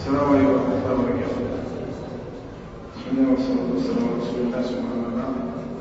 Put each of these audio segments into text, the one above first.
السلام عليكم ورحمة الله وبركاته. بسم الله والصلاة والسلام على رسول الله ثم أما بعد.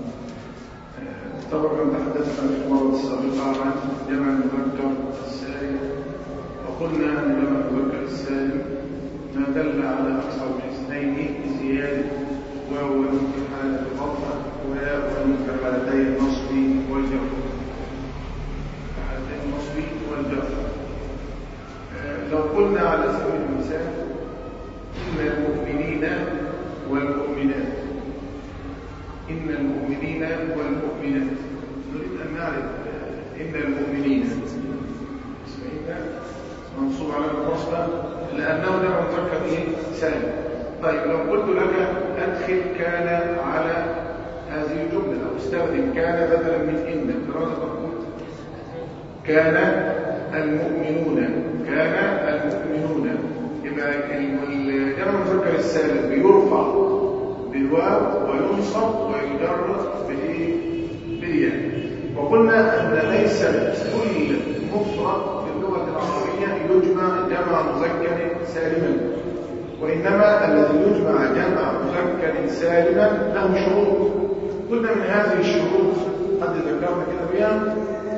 طبعا تحدثنا في المرة السابقة عن جمع المذكر السالم وقلنا أن جمع المذكر السالم ما دل على أكثر من اثنين زيادة واو في حالة الرفع وياء في حالتي النصب والجر. حالتي النصب والجر. لو قلنا على سبيل المثال إن المؤمنين والمؤمنات إن المؤمنين والمؤمنات نريد أن نعرف إن المؤمنين اسمعين منصوب على النصب لأنه جمع مذكر إيه سالم طيب لو قلت لك أدخل كان على هذه الجملة أو استخدم كان بدلا من إن ماذا تقول كان المؤمنون كان المؤمنون يبقى الجمع المذكر السالم بيرفع بالواو وينصب ويجر بالايه بالياء وقلنا ان ليس كل مفرد في اللغه العربيه يجمع جمع مذكر سالما وانما الذي يجمع جمع مذكر سالما له شروط قلنا من هذه الشروط قد ذكرنا كده بها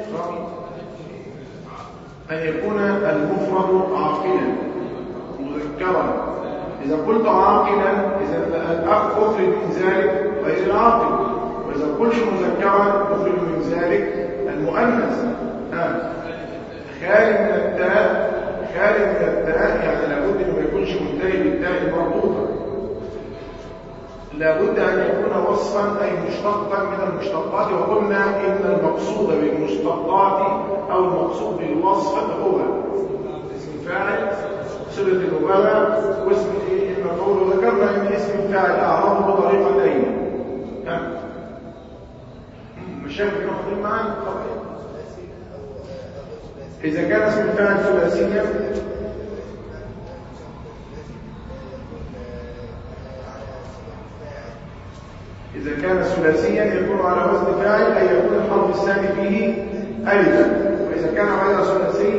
أن يكون المفرد عاقلا مذكرا إذا قلت عاقلا إذا الأخ أخرج من ذلك غير العاقل وإذا قلت مذكرا أخرج من ذلك المؤنث آه. خالي من التاء خالي من التاء يعني لابد أن ما يكونش منتهي بالتاء المربوطة لابد أن يكون وصفا أي مشتقا من المشتقات وقلنا إن المقصود بالمشتقات أو المقصود بالوصف هو اسم فاعل صلة المبالغة واسم إيه المفعول وذكرنا إن اسم الفاعل أعرضه بطريقتين مشاكل ناخذين معانا إذا كان اسم الفاعل ثلاثيا إذا كان ثلاثيا يكون على وزن فاعل أي يكون الحرف الثاني فيه ألفا وإذا كان غير ثلاثي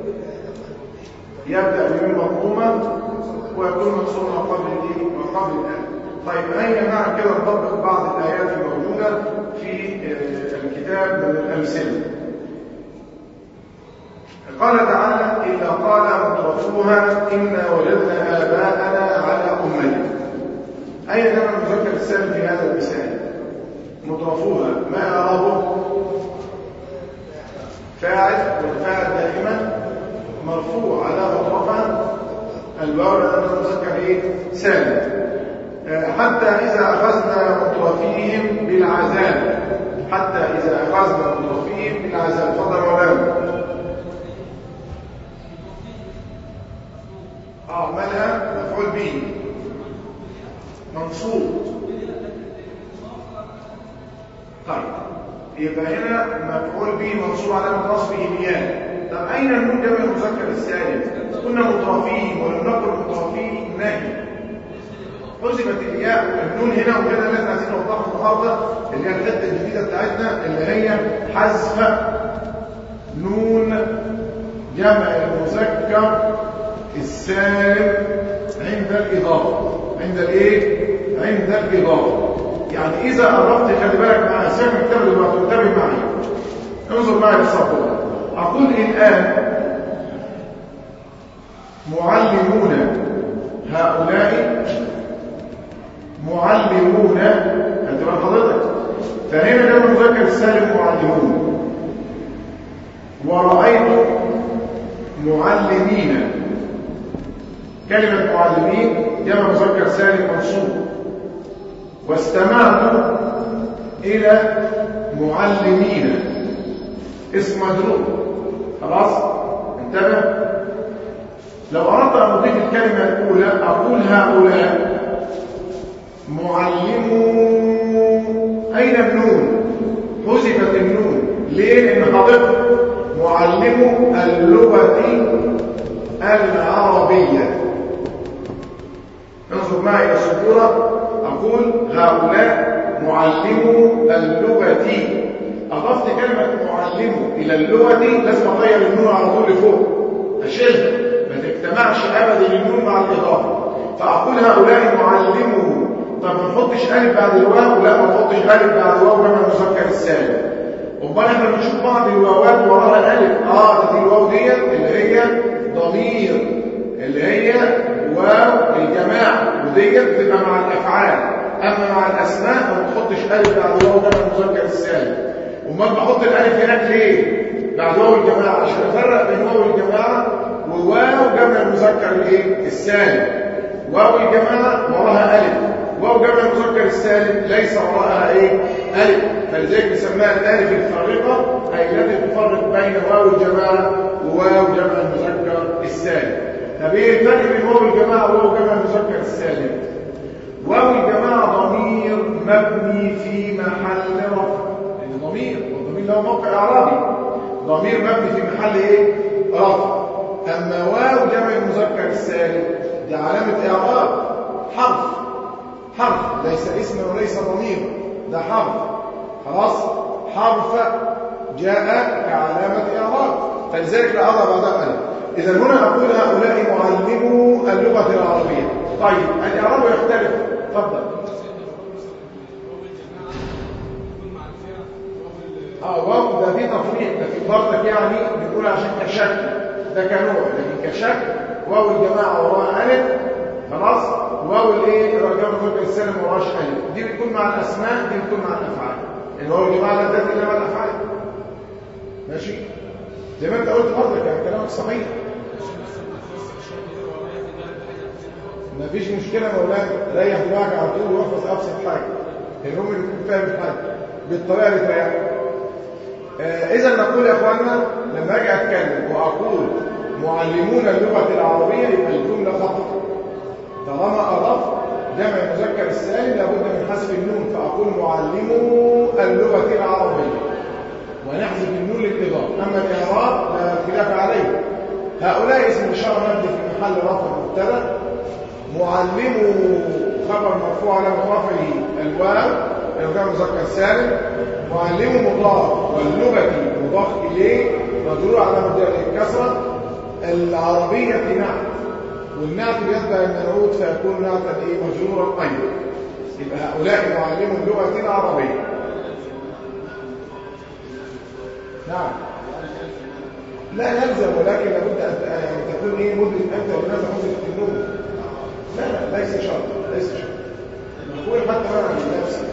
يبدأ بمن مضمومة ويكون منصوب ما قبل الايه؟ ما قبل الآن. طيب أين مع كده نطبق بعض الآيات الموجودة في الكتاب من الأمثلة. قال تعالى إلا قال مترفوها إنا وجدنا آباءنا على أمة أين جمع المذكر السالم في هذا المثال مضرفوها ما أراه فاعل والفاعل دائما مرفوع على مضرفا الواو لأن المذكر إيه سالم حتى إذا أخذنا مترفيهم بالعذاب حتى إذا أخذنا مترفيهم بالعذاب فضل ولا اه مالها مفعول به منصوب طيب يبقى هنا مفعول به منصوب على نصبه الياء طب اين النون جمع المذكر السالم كنا مضافين ولم نقل مضافين نهي حذفت الياء النون هنا وكده اللي احنا عايزين نوضحه النهارده اللي هي الحته الجديده بتاعتنا اللي هي حذف نون جمع المذكر السالم عند الاضافه عند الايه عند الاضافه يعني اذا قربت خلي بالك مع سامع الكتاب دلوقتي انتبه معي انظر معي للصفوه اقول الان معلمون هؤلاء معلمون انت بقى حضرتك فهنا ده المذكر السالم معلمون ورأيت معلمين كلمة معلمين جمع مذكر سالم منصوب واستمعت إلى معلمين اسم مجرور خلاص انتبه لو أردت أن أضيف الكلمة الأولى أقول هؤلاء معلمون أين النون حذفت النون ليه لأن حضرتك معلم اللغة العربية انظر معي إلى السطورة أقول هؤلاء معلمو اللغة أضفت كلمة معلمو إلى اللغة لازم أغير النون على طول لفوق أشيلها ما تجتمعش أبدا النون مع الإضافة فأقول هؤلاء معلمه طب ما نحطش ألف بعد الواو لا ما نحطش ألف بعد الواو جمع المذكر السالم امال احنا بنشوف بعض الواوات وراها ألف اه دي الواو ديت اللي هي ضمير اللي هي واو الجماعة وديت بتبقى مع الأفعال أما مع الأسماء ما بتحطش ألف بعد واو جمع المذكر السالم امال بحط الألف هناك ليه؟ بعد واو الجماعة عشان أفرق بين واو الجماعة وواو جمع المذكر الايه؟ السالم واو الجماعة وراها ألف واو جمع المذكر السالم ليس وراءها ايه الف فلذلك بنسميها الالف الفارقه اي التي تفرق بين واو الجماعه وواو جمع المذكر السالم طب ايه الفرق بين واو الجماعه وواو جمع المذكر السالم واو الجماعه ضمير مبني في محل رفع لان ضمير والضمير له موقع اعرابي ضمير مبني في محل ايه رفع اما واو جمع المذكر السالم دي علامه اعراب حرف حرف ليس اسم وليس ضمير ده حرف خلاص حرف جاء كعلامة إعراب فلذلك لا أضع بعدها ألف إذا هنا أقول هؤلاء معلمو اللغة العربية طيب الإعراب يختلف تفضل اه واو ده في تفريق ده في برضك يعني بنقول عشان كشكل ده كنوع لكن كشكل واو الجماعة وراء ألف خلاص واو الايه الرجاء المذكر السالم وراش الف دي بتكون مع الاسماء دي بتكون مع الافعال اللي هو الجماعه لا تدل الا مع الافعال ماشي زي ما انت قلت برضك يعني كلامك صحيح ما فيش مشكله يا مولانا ريح دماغك على طول واحفظ ابسط حاجه المهم انك تكون فاهم الحاجه بالطريقه اللي تريحك آه اذا نقول يا اخواننا لما اجي اتكلم واقول معلمون اللغه العربيه يبقى الجمله خطا طالما أضاف جمع المذكر السالم لابد من حذف النون فأقول معلمو اللغة العربية ونحذف النون للإضافة أما الإعراب لا خلاف عليه هؤلاء اسم الإشارة مبني في محل رفع مبتدا معلمو خبر مرفوع على رفعه الواو الجمع المذكر السالم معلمو مضاف واللغة مضاف إليه مجرور على مبدأ الكسرة العربية نعم والنعت يتبع المنعوت فيكون نعتا ايه مجرورا ايضا يبقى هؤلاء معلموا اللغه العربيه نعم لا يلزم ولكن لابد ان يعني تكون ايه مدرك انت ولماذا مدرك النون لا لا ليس شرط ليس شرط نقول حتى انا من نفسي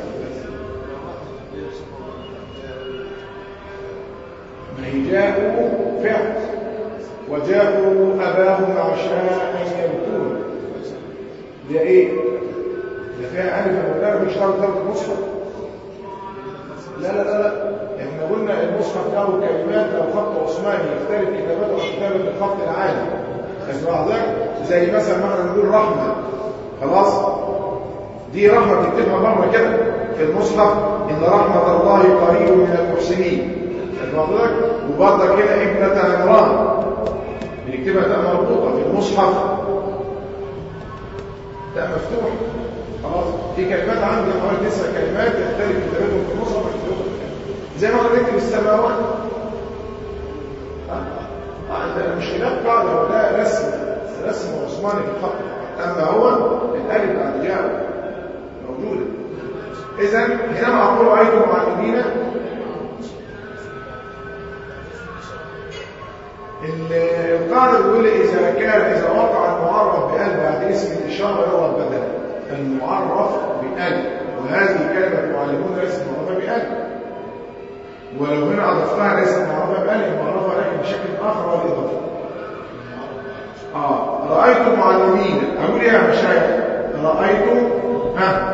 ما هي جاءوا فعل وجاءوا أباهم عشاء يبكون ده إيه؟ ده فيها ألف ولا مش شرط ضرب المصحف لا لا لا لا احنا قلنا المصحف له كلمات لو خط عثماني يختلف كتابته عن كتابة الخط العادي اسمع ذلك زي مثلا ما احنا نقول رحمة خلاص دي رحمة تكتبها مرة كده في المصحف إن رحمة الله قريب من المحسنين اسمع ذلك وبرضه كده ابنة عمران بنكتبها تاء مربوطه في المصحف تاء مفتوح خلاص في كلمات عندي حوالي تسع كلمات يختلف كتابتهم في المصحف مكتوبه زي ما احنا بنكتب السماوات اه ده مش خلاف قاعده هو ده رسم رسم عثماني في الخط اما هو الالف بعد جاء موجوده اذا حينما اقول رايت معلمين القاعدة بيقول إذا كان إذا وقع المعرف بأل بعد اسم الإشارة هو البدل المعرف بأل وهذه كلمة معلمون ليست معرفة بأل ولو هنا أضفتها ليست معرفة بأل هي معرفة لكن بشكل آخر والإضافة آه رأيت معلمين أقول إيه يا مشايخ رأيت ها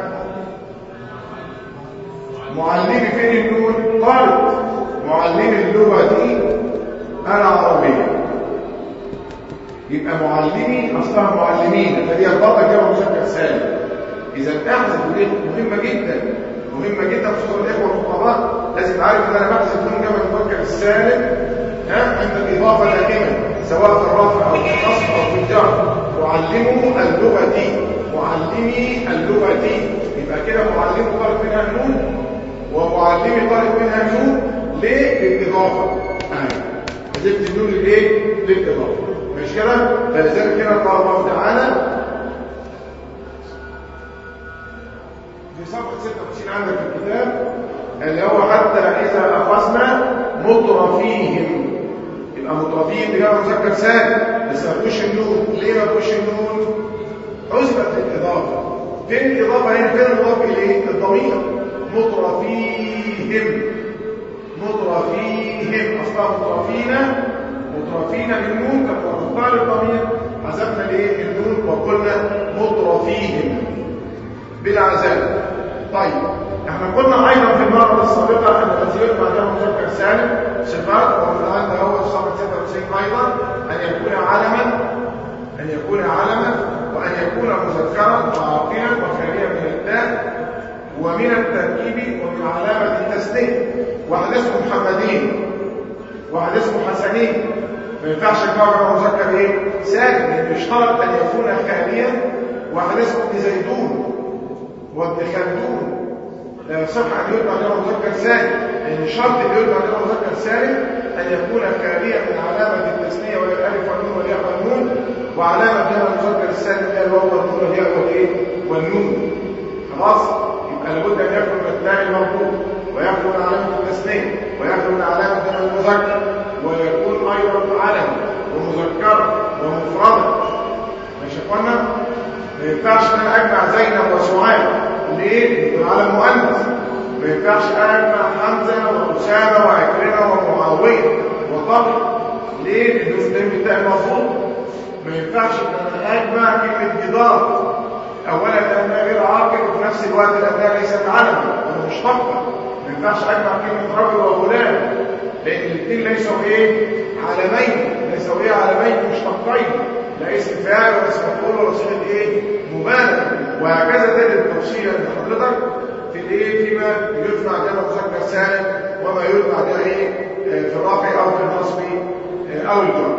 معلمي فين النون طالب معلم اللغة دي العربية يبقى معلمي أصلها معلمين فدي البطة كده مذكر سالم إذا أحذف دي مهمة جدا مهمة جدا خصوصا الإخوة الخطباء لازم عارف إن أنا بحذف نون جمع المذكر السالم ها عند الإضافة دائما سواء في الرفع أو في النصب أو في الجر معلمه اللغة دي معلمي اللغة دي يبقى كده معلمه طالب منها النون ومعلمي طالب منها النون ليه؟ للإضافة أهي زدت النون للايه للاضافه مش كده فلذلك كده قال الله تعالى صفحة 56 عندك في الكتاب اللي هو حتى إذا أخذنا مطرفيهم يبقى مطرفيهم دي جمع مذكر سالم بس ما فيهوش النون ليه ما فيهوش النون؟ حسبت الإضافة فين الإضافة هنا فين الإضافة إليه؟ الضمير مطرفيهم مطرفيهم أصلا مطرفين مطرفين بالنون كما قال الضمير حذفنا ليه النون وقلنا مطرفيهم بالعذاب طيب احنا قلنا ايضا في المره السابقه ان الذي يتبع له مذكر سالم صفات ومن عند هو في صفحه 96 ايضا ان يكون علما ان يكون علما وان يكون مذكرا وعاقلا وخاليا من التاء ومن التركيب ومن علامه التسنيه واحد اسمه محمدين واحد اسمه حسنين ما ينفعش يكون مذكر ايه سالم لان يشترط ان يكون خاليا واحد اسمه ابن زيدون وابن خلدون لا يصح ان يتبع له مذكر سالم لان شرط ان يتبع له مذكر سالم ان يكون خاليا من علامه التسنيه وهي الالف والنون والياء والنون وعلامه جمع المذكر السالم هي الواو والنون والياء والايه والنون خلاص يبقى لابد ان يكون من التاء المربوط ويخلو من علامه التسنيه ويخلو من علامه جمع المذكر ويكون ايضا علم ومذكرا ومفردا ماشي يا اخوانا ما ينفعش ان انا اجمع زينب وسعاد ليه؟ يكون على مؤنث ما ينفعش اجمع حمزه واسامه وعكرمه ومعاويه وطلق ليه؟ لانه قدام التاء المفروض ما ينفعش ان انا اجمع كلمه جدار اولا لانها غير عاقل وفي نفس الوقت لانها ليست علما ولا مشتقه ما ينفعش اجمع كلمه رجل وغلام لان الاثنين ليسوا ايه؟ علمين ليسوا ايه علمين مشتقين لا اسم فاعل ولا اسم مفعول ولا صيغه ايه مبالغه وهكذا تجد تفصيلا لحضرتك في الايه فيما يجمع جمع مذكر سالم وما يجمع ده ايه في الرفع او في النصب او الجر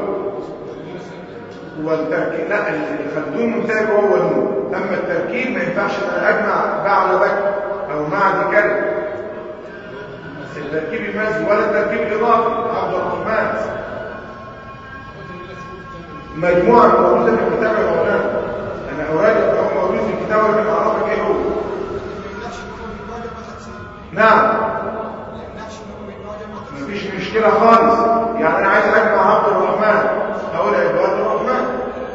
والتركيب لا الخلدون منتهي هو النون اما التركيب ما ينفعش ان انا اجمع بعد بكر او مع دي كلمه التركيب المزي ولا التركيب الاضافي عبد الرحمن مجموعة موجودة في الكتاب يا مولانا أنا أراجع هو موجود في الكتاب وأنا أعرفك إيه هو نعم مفيش مشكلة خالص يعني أنا عايز أجمع عبد الرحمن أقول عباد الرحمن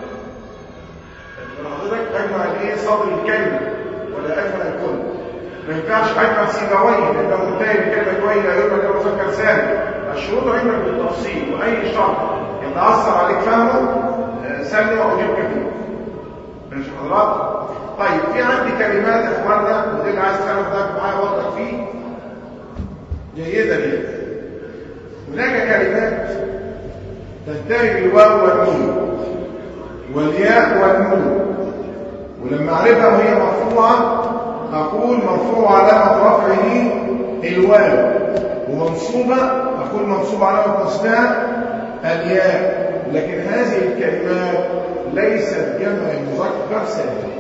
حضرتك أجمع الإيه صدر الكلمة ولا أجمع الكل ما ينفعش أجمع سيبويه لأنه منتهي بكلمة كويس لا يبقى كده مذكر سالم الشروط عندك بالتفصيل وأي شرط يتأثر عليك فهمه سلم وأجيبك فيه ماشي حضرات طيب في عندي كلمات يا اخوانا ودي اللي عايز تعرف ده معايا وضعك فيه جيدا جدا هناك كلمات تنتهي بالواو والنون والياء والنون ولما اعرفها وهي مرفوعه اقول مرفوع علامه رفعه الواو ومنصوبه اقول منصوب علامه نصبها الياء لكن هذه الكلمات ليست جمع مذكر سالم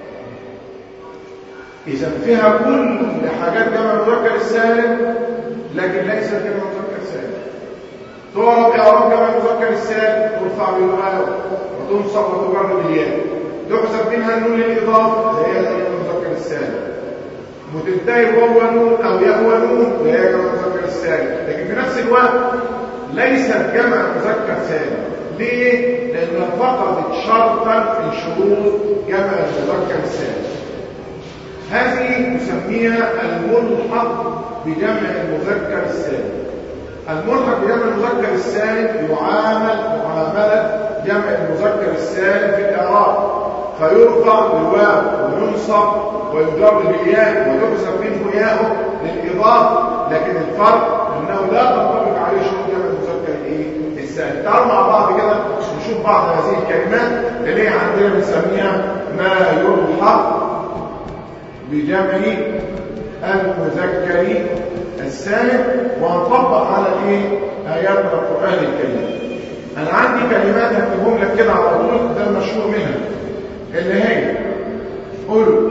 اذا فيها كل حاجات جمع مذكر السالم لكن ليست جمع مذكر سالم تعرف اعراب جمع مذكر السالم ترفع بالواو وتنصب وتجر بالياء تحسب منها النون للاضافه زي جمع مذكر السالم وتنتهي بواو ونون او ياء ونون زي جمع مذكر السالم لكن في نفس الوقت ليست جمع مذكر سالم ليه؟ لأنها فقدت شرطا في شروط جمع المذكر السالم هذه نسميها الملحق بجمع المذكر السالم الملحق بجمع المذكر السالم يعامل معاملة جمع المذكر السالم في الإعراب فيرفع بالواو وينصب ويجر بالياء ويحذف منه ياءه للإضافة لكن الفرق أنه لا تنطبق عليه شروط جمع المذكر الإيه؟ السالم تعالوا مع بعض كده نشوف بعض هذه الكلمات اللي هي عندنا بنسميها ما يلحق بجمع المذكر السالم وهنطبق على ايه ايات من القران الكريم انا عندي كلمات هكتبهم لك كده على طول ده المشهور منها اللي هي قل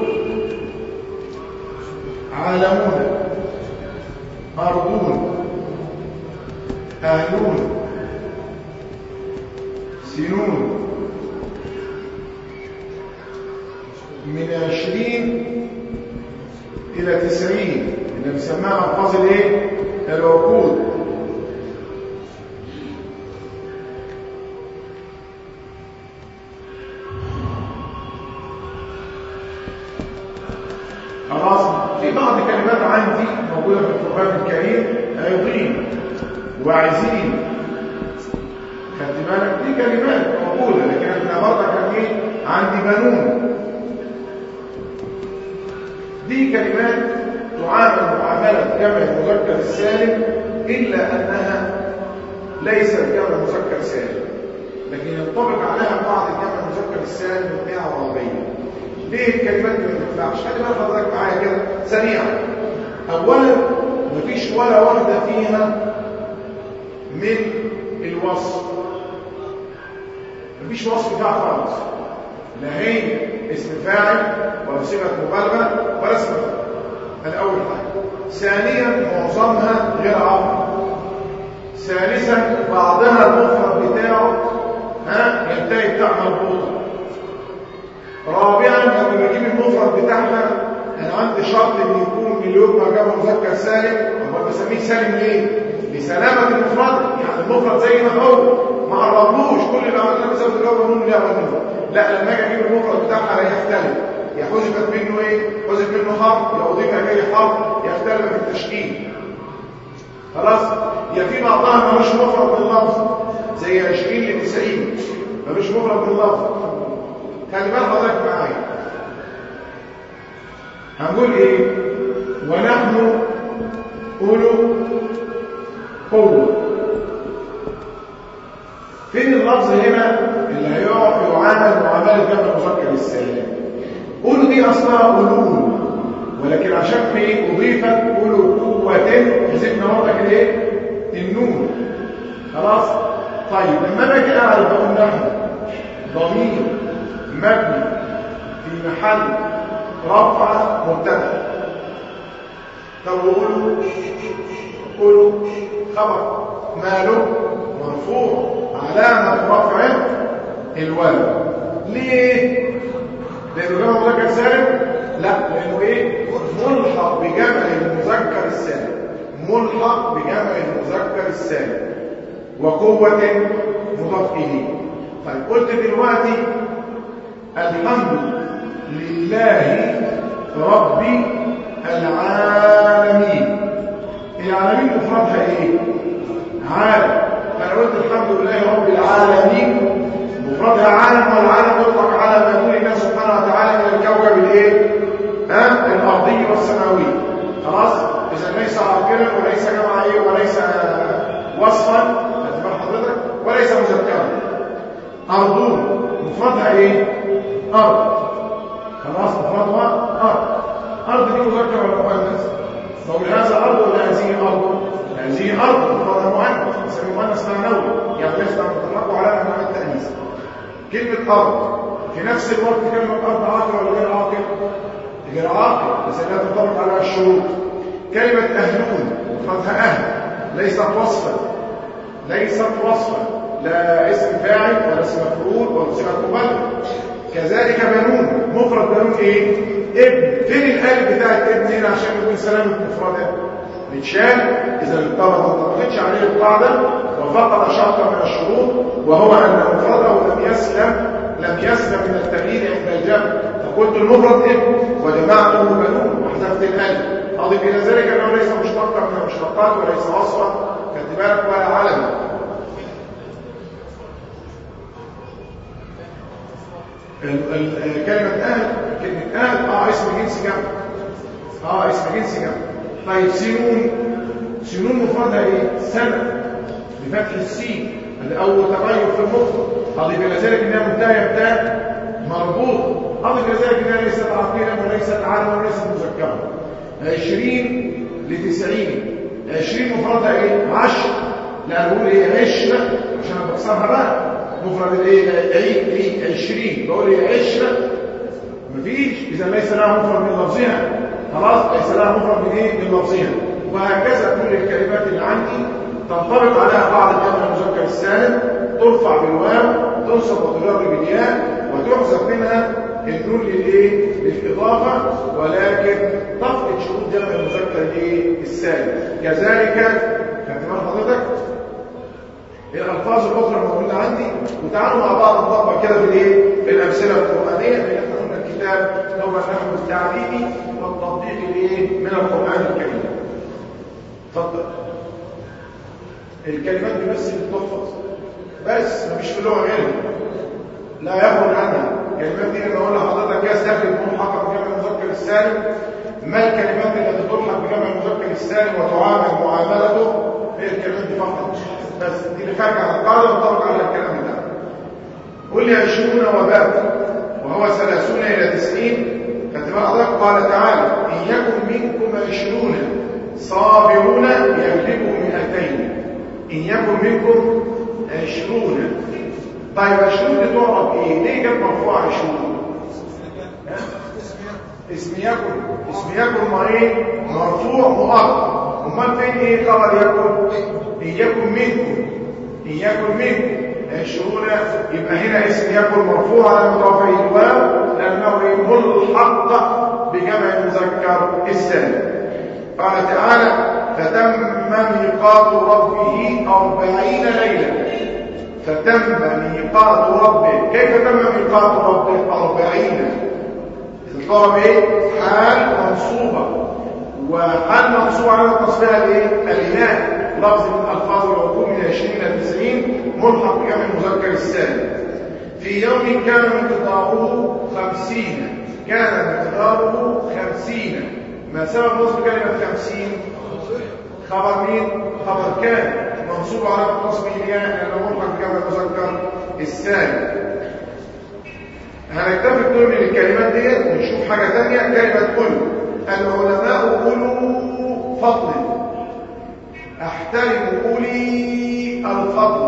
عالمون ارضون اهلون سنون من عشرين إلى تسعين اللي بنسميها ألفاظ الإيه؟ العقود خلاص في بعض كلمات عندي موجودة في القرآن الكريم عظيم وعزيم خدت بالك دي كلمات موجودة لكن احنا برضه كان ايه عندي بنون دي كلمات تعامل معاملة جمع المذكر السالم إلا أنها ليست جمع مذكر سالم لكن ينطبق عليها بعض الجمع المذكر السالم من عربية ليه الكلمات دي ما تنفعش خلي بالك حضرتك معايا كده سريعا اولا مفيش ولا واحده فيها من الوصف مفيش وصف فيها خالص لا هي اسم فاعل ولا صيغه مبالغه ولا اسم فاعل الاول حاجه ثانيا معظمها غير عربي ثالثا بعضها المفرد بتاعه ها ينتهي بتاع مربوطه رابعا لما بجيب المفرد بتاعها انا عندي شرط ان يكون مليون مرجع مذكر سالم هو بسميه سالم ليه لسلامه المفرد يعني المفرد زي ما هو ما قربلوش كل اللي عملنا بسبب الجو منه لا منه لا لما اجي اجيب المفرد بتاعها لا يختلف يا حذفت منه ايه حذف منه حرف يا اضيف اليه حرف يختلف في التشكيل خلاص يا في بعضها ملوش مفرد باللفظ زي 20 ل 90 ملوش مفرد باللفظ خلي بال حضرتك معايا هنقول ايه ونحن اولو قوه فين اللفظ هنا اللي هيعامل معامله جمع المذكر السالم اولو دي اصلها اولو ولكن عشان في اضيفت اولو قوه حذفنا برضك الايه النون خلاص طيب لما انا كده اعرف اقول نحن ضمير مبني في محل رفع مبتدا طب قولوا قولوا خبر ماله مرفوع علامة رفع الواو ليه؟ لأنه جمع مذكر سالم؟ لا لأنه إيه؟ ملحق بجمع المذكر السالم ملحق بجمع المذكر السالم وقوة مضاف إليه طيب قلت دلوقتي الحمد لله رب العالمين العالمين مفردها ايه عالم فانا قلت الحمد لله رب العالمين مفردها عالم والعالم يطلق على ما دون الله سبحانه وتعالى من الكوكب الايه ها الارضي والسماوي خلاص اذا ليس عاقلا وليس جمع ايه وليس وصفا اعتبار حضرتك وليس مذكرا ارضون مفردها ايه ارض خلاص مفردها ارض ارض دي مذكر ولا مؤنث نقول هذا ارض ولا هذه ارض هذه ارض مفردها مؤنث نسميه مؤنث معنوي يعني ليس مطلق على انواع التانيث كلمه ارض في نفس الوقت كلمه ارض عاقل ولا غير عاقل غير عاقل بس لا تنطبق على الشروط كلمه اهلون مفردها اهل ليست وصفا ليست وصفا لا اسم فاعل ولا اسم مفعول ولا صيغه مبالغه كذلك بنون مفرد بنون ايه ابن فين الالف بتاعت ابن هنا عشان يكون سلامه مفرده بتشال اذا الطلبه ما طبقتش عليه القاعده وفقد شرطا من الشروط وهو ان مفرده لم يسلم لم يسلم من التغيير عند الجمع فقلت المفرد ابن وجمعته بنون وحذفت الالف اضف الى ذلك انه ليس مشتقا من المشتقات وليس وصفا خدت بالك ولا علما كلمة أهل كلمة أهل آه اسم جنس جمع آه اسم جنس جمع طيب سنون سنون مفردها إيه؟ سنة بفتح السين الأول تغير في المفرد أضيف إلى ذلك إنها منتهية بتاء مربوط أضيف إلى ذلك إنها ليست عقيلة وليست عالمة وليست مذكرة عشرين لتسعين عشرين مفردها إيه؟ عشر لا نقول إيه عشرة عشان بكسرها بقى مفرد الايه عيد عيد 20 بقول ايه عشره مفيش اذا ليس لها مفرد من لفظها خلاص ليس لها مفرد من ايه من لفظها وهكذا كل الكلمات اللي عندي تنطبق عليها بعض الجمع المذكر السالم ترفع بالواو تنصب وتجر بالياء وتحذف منها النون للايه للاضافه ولكن تفقد شروط جمع المذكر الايه السالم كذلك خدت بال حضرتك الالفاظ الاخرى الموجوده عندي وتعالوا مع بعض نطبق كده بالايه بالامثله القرانيه لان احنا قلنا الكتاب هو النحو التعليمي والتطبيق الايه من القران الكريم اتفضل الكلمات دي بس اللي بتحفظ بس مفيش في اللغه غيرها لا يخرج عنها الكلمات دي لما اقول لحضرتك يستخدم ملحقا بجمع المذكر السالم ما الكلمات التي تلحق بجمع المذكر السالم وتعامل معاملته هي الكلمات دي فقط بس دي اللي خارجه عن القاعده وطبق على الكلام ده قل لي عشرون وباب وهو ثلاثون الى تسعين خدت بال حضرتك قال تعالى ان يكن منكم عشرون صابرون يغلبوا مئتين ان يكن منكم عشرون طيب عشرون دي تعرف ايه ليه جت مرفوع عشرون اسم يكن اسم يكن ما ايه مرفوع مؤخر امال فين ايه خبر يكن ان يكن منكم ان يكن منكم عشرون يبقى هنا اسم يكن مرفوع على مضافه الواو لانه ملحق بجمع المذكر السالم قال تعالى فتم ميقات ربه أربعين ليلة فتم ميقات ربه كيف تم ميقات ربه أربعين الطلب ايه حال منصوبة وحال منصوبة على تصفيها الايه الإناء لفظ من ألفاظ العقوم من 20 إلى 90 ملحق بجمع المذكر السالم في يوم كان مقداره خمسين كان مقداره خمسين ما سبب نصب كلمة خمسين خبر مين خبر كان منصوب على نصب الياء لانه ملحق بجمع المذكر السالم هنكتفي بدول من الكلمات ديت ونشوف حاجه ثانيه كلمه كل العلماء اولو فضل احترم اولي الفضل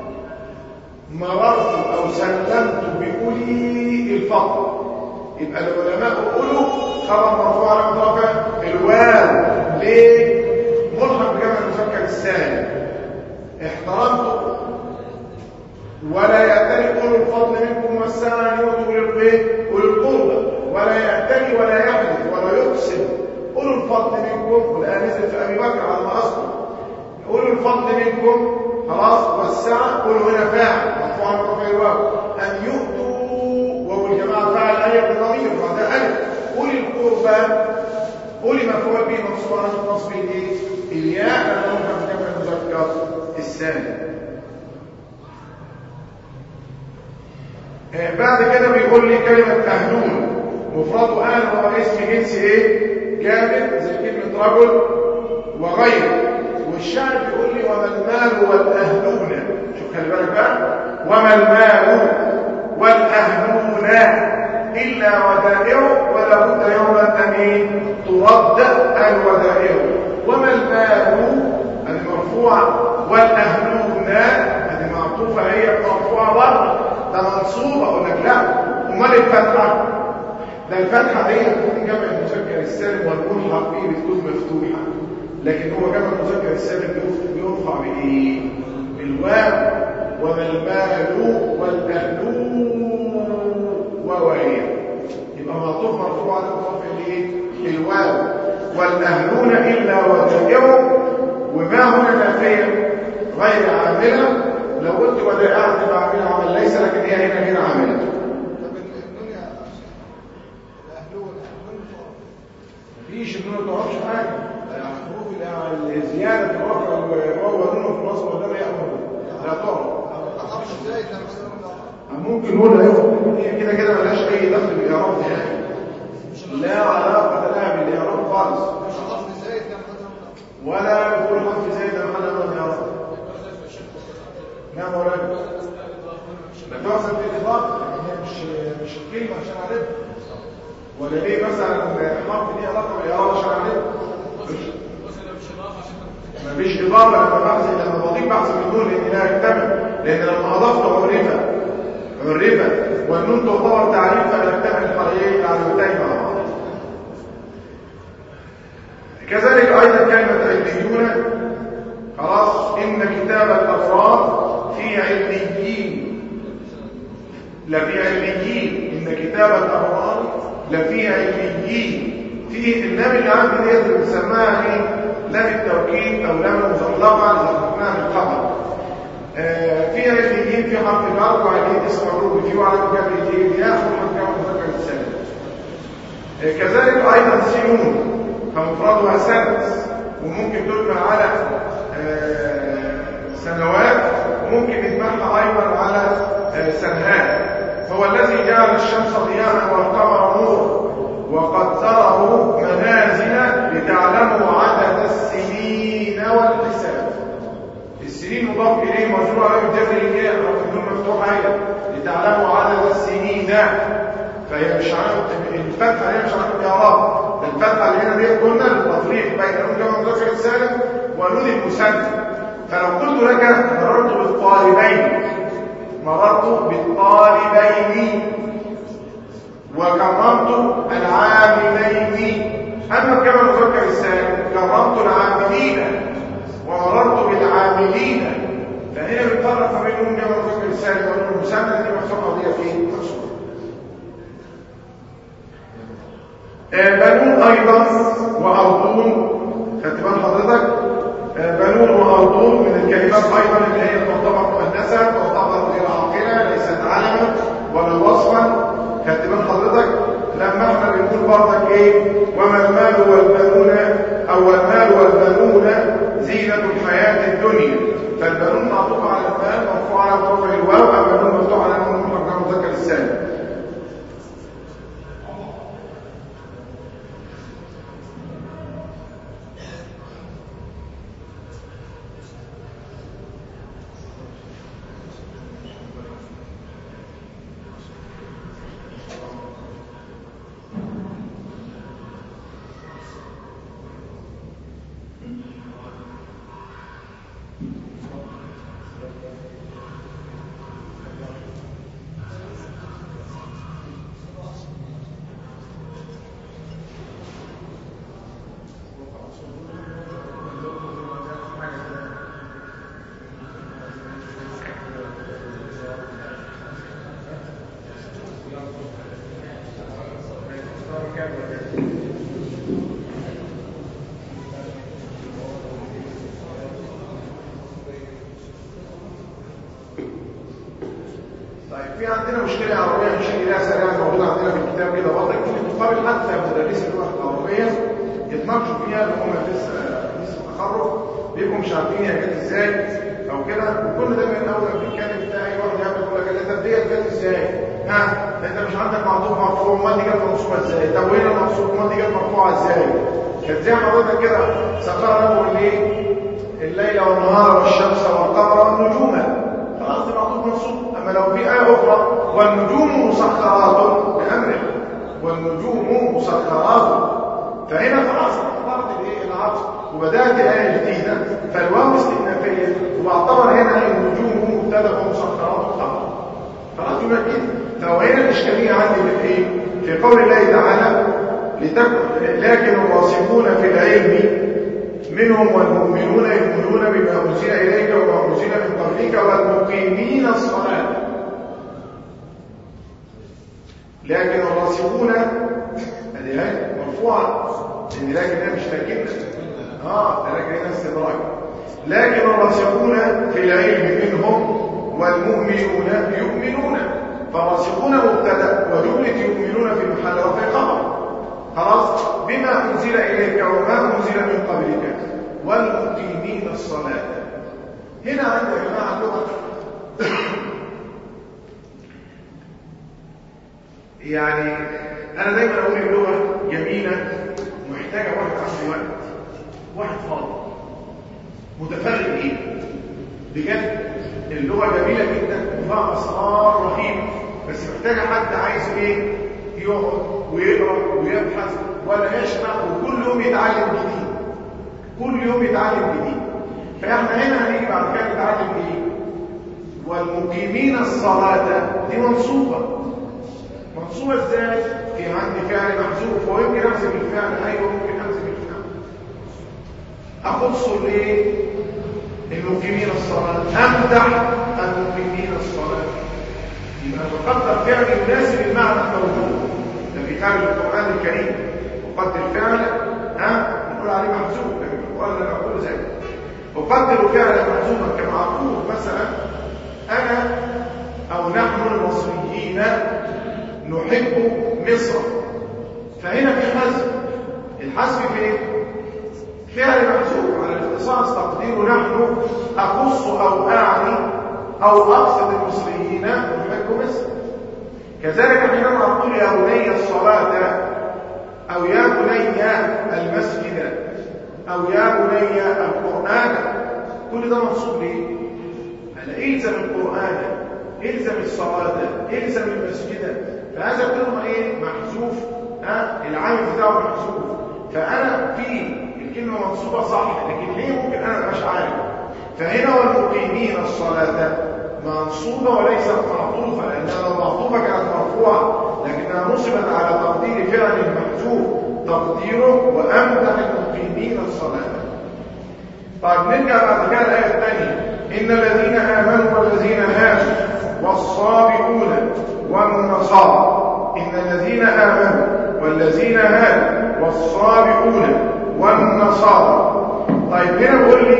مررت او سلمت باولي الفضل يبقى العلماء اولو خبر مرفوع على مضافه الواو ليه ملحق بجمع المذكر السالم احترمت ولا يأتلي أولو الفضل منكم والسعة أن يؤتوا أولي القربى ولا يأتلي ولا يحدث ولا يقسم أولو الفضل منكم والآن نزل في أبي بكر على ما أصبر أولو الفضل منكم خلاص والسعة أولو هنا فاعل مرفوع عن رفع الواو أن يؤتوا وهو الجماعة فاعل أي بضمير وهذا ألف أولي القربى أولي مفعول به منصوب على نصب الإيه؟ الياء لأنه كان جمع المذكر الثاني بعد كده بيقول لي كلمة أهلون مفرده أهل هو اسم جنس إيه؟ جامد زي كلمة رجل وغير والشعر بيقول لي وما المال والأهلون شوف خلي بالك بقى وما المال والأهلون إلا ودائعه ولا بد يوما أن إيه؟ ترد الودائع وما المال المرفوع والأهلون هذه معطوفة هي مرفوعة برضه ده منصوب اقول لك لا امال الفتحه ده الفتحه دي بتكون جمع المذكر السالم والملحق به بتكون مفتوحه لكن هو جمع المذكر السالم بيرفع بايه بالواو وما المال والاهلون ووهي يبقى معطوف مرفوع على مضاف الايه الواو والاهلون الا ودائعه وما هنا نافيه غير عامله لو قلت ودائعة تبقى عاملة عمل ليس لكن هي هنا غير عاملة مفيش النون ما تعرفش حاجة حروف الزيادة في الرفع وهو نون في النصب وده لا يأمر لا تعرف ممكن نقول هي كده كده ملهاش اي دخل بالاعراب نهائي لا علاقه لها بالاعراب خالص ولا بتقول حرف زائد محل من الاعراب نعم ولا لا تحسب بالاضافه هي مش مش الكلمه عشان اعرفها ولا ليه مثلا حرف ليه علاقه بالاعراب عشان اعرفها ما فيش اضافه لما بحث لما بضيف بحث بالنون لان لا يكتمل لان لما اضفت عرفت عرفت والنون تعتبر تعريف فلا يكتمل الحريين علامتين مع بعض كذلك ايضا كلمه علميون خلاص ان كتاب الافراد في علميين لا في علميين ان كتاب الافراد لا في عليين في اللام اللي عندي ديت اللي بنسميها ايه لام التوكيد او لام المزلقه اللي ذكرناها من قبل آه في عليين في حرف الجر وعليه اسم مجرور في وعلى جر يجي ياخذ حرف جر مذكر السالم آه كذلك ايضا سنون فمفردها سنس وممكن تجمع على آه سنوات وممكن يجمعها ايضا على سنهات هو الذي جعل الشمس ضياء والقمر نور وقدره منازل لتعلموا عدد السنين والحساب السنين مضاف اليه مجرور عليه الجر الجاء والنون مفتوحه ايضا لتعلموا عدد السنين فهي مش عارف الفتحه هي مش عارف يا رب الفتحه اللي هنا دي قلنا للتفريق بين نون جمع مذكر السالم ونون المثنى فلو قلت لك مررت بالطالبين مررت بالطالبين وكرمت العاملين أما كما نذكر السالم كرمت العاملين ومررت بالعاملين فهنا بنفرق ما بين جمع مذكر السالم والنون المثنى دي مفتوحه ودي فين مكسوره بنون ايضا وارضون خدت بال حضرتك بنون وارضون من الكلمات ايضا اللي هي تعتبر مؤنثه تعتبر غير عاقله ليست علما ولا وصفا خدت بال حضرتك لما احنا بنقول برضك ايه وما المال والبنون او المال والبنون زينه الحياه الدنيا فالبنون معطوف على المال مرفوع على رفع الواو البنون مفتوح على النون مذكر السالم في عندنا مشكلة عربية هنشير إليها سريعا موجودة عندنا في الكتاب كده برضه كل تقابل حتى مدرسي اللغة العربية يتناقشوا فيها اللي هم لسه لسه تخرج بيبقوا مش عارفين هي جت ازاي او كده وكل ده من اول ما بيتكلم بتاع اي واحد يعمل يقول لك انت ديت جت ازاي؟ ها انت مش عندك معطوف مرفوع امال دي جت منصوبه ازاي؟ طب وهنا المنصوب امال دي جت مرفوعه ازاي؟ كانت زي حضرتك كده سخر له الليل الليل والنهار والشمس والقمر والنجوم خلاص دي معطوف منصوب اما لو في ايه اخرى والنجوم مسخرات بامره والنجوم مسخرات فهنا خلاص اعتبرت الايه العطف وبدات ايه جديده فالواو استئنافيه واعتبر هنا النجوم مبتدا ومسخرات خبر خلاص يبقى كده فهو هنا الاشكاليه عندي في ايه في قول الله تعالى لتكن لكن الراسخون في العلم منهم والمؤمنون يؤمنون بما انزل اليك وما انزل من قبلك والمقيمين الصلاه لكن الراسخون ادي هاي مرفوعه لان لكن هنا مش تاكيد اه لكن هنا استدراك لكن الراسخون في العلم منهم والمؤمنون يؤمنون فالراسخون مبتدا وجمله يؤمنون في محل رفع خبر خلاص بما انزل اليك وما انزل من قبلك والمقيمين الصلاه هنا عند يا جماعه اللغه يعني انا دايما اقول اللغه جميله محتاجه واحد عنده وقت واحد فاضي متفرغ ايه بجد اللغه جميله جدا وفيها اسرار رهيبه بس محتاجه حد عايز ايه يقعد ويقرا ويبحث ولا يشبع وكل يوم يتعلم جديد كل يوم يتعلم جديد فاحنا هنا هنيجي بعد كده نتعلم ايه والمقيمين الصلاه دي منصوبه منصوبه ازاي في عندي فعل محذوف ويمكن احذف الفعل ايوه ممكن احذف الفعل اخص ليه المقيمين الصلاه امدح المقيمين الصلاه يبقى بقدر فعل يناسب المعنى الموجود ده في خارج القرآن الكريم أقدر فعلا ها نقول عليه محذوف لكن القرآن لا نقول ذلك أقدر فعلا محذوفا كما أقول مثلا أنا أو نحن المصريين نحب مصر فهنا في حذف الحذف فين؟ فعل محذوف على الاختصاص تقدير نحن أخص أو أعني أو أقصد المصريين نحب مصر كذلك حينما أقول يا بني الصلاة أو يا بني المسجد أو يا بني القرآن كل ده منصوب ليه؟ أنا إلزم القرآن إلزم الصلاة إلزم المسجد فهذا كله إيه؟ محذوف ها العامل بتاعه محذوف فأنا في الكلمة منصوبة صح لكن ليه ممكن أنا مش عارف فهنا والمقيمين الصلاة منصوبة وليست معطوفة لأنها لو معطوفة كانت مرفوعة لكنها نصبت على تقدير فعل محذوف تقديره وأمدح المقيمين الصلاة طيب نرجع بعد كده الآية الثانية إن الذين آمنوا والذين هادوا والصابئون والنصارى إن الذين آمنوا والذين هادوا والصابئون والنصارى طيب هنا بيقول لي